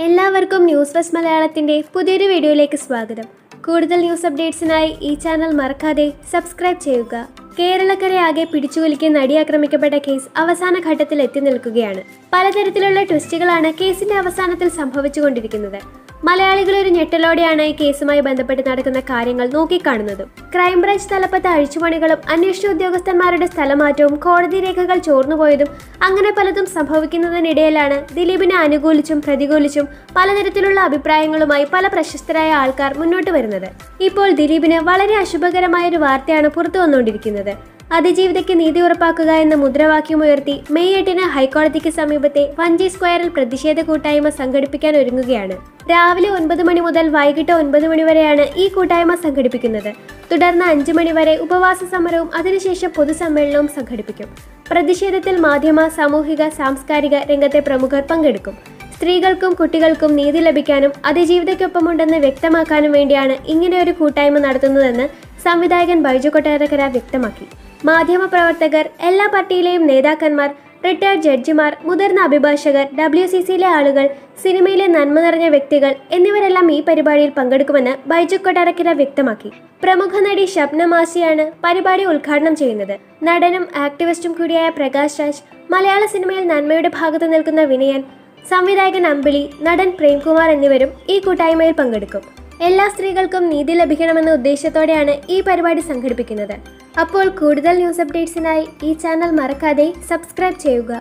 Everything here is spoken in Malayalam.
എല്ലാവർക്കും ന്യൂസ് ഫസ്റ്റ് മലയാളത്തിന്റെ പുതിയൊരു വീഡിയോയിലേക്ക് സ്വാഗതം കൂടുതൽ ന്യൂസ് അപ്ഡേറ്റ്സിനായി ഈ ചാനൽ മറക്കാതെ സബ്സ്ക്രൈബ് ചെയ്യുക കേരളക്കരയാകെ പിടിച്ചുകൊലിക്ക് നടി ആക്രമിക്കപ്പെട്ട കേസ് അവസാന ഘട്ടത്തിൽ എത്തി നിൽക്കുകയാണ് പലതരത്തിലുള്ള ട്വിസ്റ്റുകളാണ് കേസിന്റെ അവസാനത്തിൽ സംഭവിച്ചുകൊണ്ടിരിക്കുന്നത് മലയാളികൾ ഒരു ഞെട്ടലോടെയാണ് ഈ കേസുമായി ബന്ധപ്പെട്ട് നടക്കുന്ന കാര്യങ്ങൾ നോക്കിക്കാണുന്നതും ക്രൈംബ്രാഞ്ച് തലപ്പത്ത് അഴിച്ചുപണികളും അന്വേഷണ ഉദ്യോഗസ്ഥന്മാരുടെ സ്ഥലമാറ്റവും കോടതി രേഖകൾ ചോർന്നുപോയതും അങ്ങനെ പലതും സംഭവിക്കുന്നതിനിടയിലാണ് ദിലീപിനെ അനുകൂലിച്ചും പ്രതികൂലിച്ചും പലതരത്തിലുള്ള അഭിപ്രായങ്ങളുമായി പല പ്രശസ്തരായ ആൾക്കാർ മുന്നോട്ട് വരുന്നത് ഇപ്പോൾ ദിലീപിന് വളരെ അശുഭകരമായ ഒരു വാർത്തയാണ് പുറത്തു വന്നുകൊണ്ടിരിക്കുന്നത് അതിജീവിതയ്ക്ക് നീതി ഉറപ്പാക്കുക എന്ന മുദ്രാവാക്യമുയർത്തി മെയ് എട്ടിന് ഹൈക്കോടതിക്ക് സമീപത്തെ വഞ്ചി സ്ക്വയറിൽ പ്രതിഷേധ കൂട്ടായ്മ സംഘടിപ്പിക്കാൻ ഒരുങ്ങുകയാണ് രാവിലെ ഒൻപത് മണി മുതൽ വൈകിട്ട് ഒൻപത് മണി വരെയാണ് ഈ കൂട്ടായ്മ സംഘടിപ്പിക്കുന്നത് തുടർന്ന് അഞ്ചു മണി വരെ ഉപവാസ സമരവും അതിനുശേഷം പൊതുസമ്മേളനവും സംഘടിപ്പിക്കും പ്രതിഷേധത്തിൽ മാധ്യമ സാമൂഹിക സാംസ്കാരിക രംഗത്തെ പ്രമുഖർ പങ്കെടുക്കും സ്ത്രീകൾക്കും കുട്ടികൾക്കും നീതി ലഭിക്കാനും അതിജീവിതയ്ക്കൊപ്പമുണ്ടെന്ന് വ്യക്തമാക്കാനും വേണ്ടിയാണ് ഇങ്ങനെ ഒരു കൂട്ടായ്മ നടത്തുന്നതെന്ന് സംവിധായകൻ ബൈജു കൊട്ടാരക്കര വ്യക്തമാക്കി മാധ്യമപ്രവർത്തകർ എല്ലാ പാർട്ടിയിലെയും നേതാക്കന്മാർ റിട്ടയർഡ് ജഡ്ജിമാർ മുതിർന്ന അഭിഭാഷകർ ഡബ്ല്യു സി സിയിലെ ആളുകൾ സിനിമയിലെ നന്മ നിറഞ്ഞ വ്യക്തികൾ എന്നിവരെല്ലാം ഈ പരിപാടിയിൽ പങ്കെടുക്കുമെന്ന് ബൈജു കൊട്ടാരക്കര വ്യക്തമാക്കി പ്രമുഖ നടി ഷബ്ന മാസിയാണ് പരിപാടി ഉദ്ഘാടനം ചെയ്യുന്നത് നടനും ആക്ടിവിസ്റ്റും കൂടിയായ പ്രകാശ് രാജ് മലയാള സിനിമയിൽ നന്മയുടെ ഭാഗത്ത് നിൽക്കുന്ന വിനയൻ സംവിധായകൻ അമ്പിളി നടൻ പ്രേംകുമാർ എന്നിവരും ഈ കൂട്ടായ്മയിൽ പങ്കെടുക്കും എല്ലാ സ്ത്രീകൾക്കും നീതി ലഭിക്കണമെന്ന ഉദ്ദേശത്തോടെയാണ് ഈ പരിപാടി സംഘടിപ്പിക്കുന്നത് അപ്പോൾ കൂടുതൽ ന്യൂസ് അപ്ഡേറ്റ്സിനായി ഈ ചാനൽ മറക്കാതെ സബ്സ്ക്രൈബ് ചെയ്യുക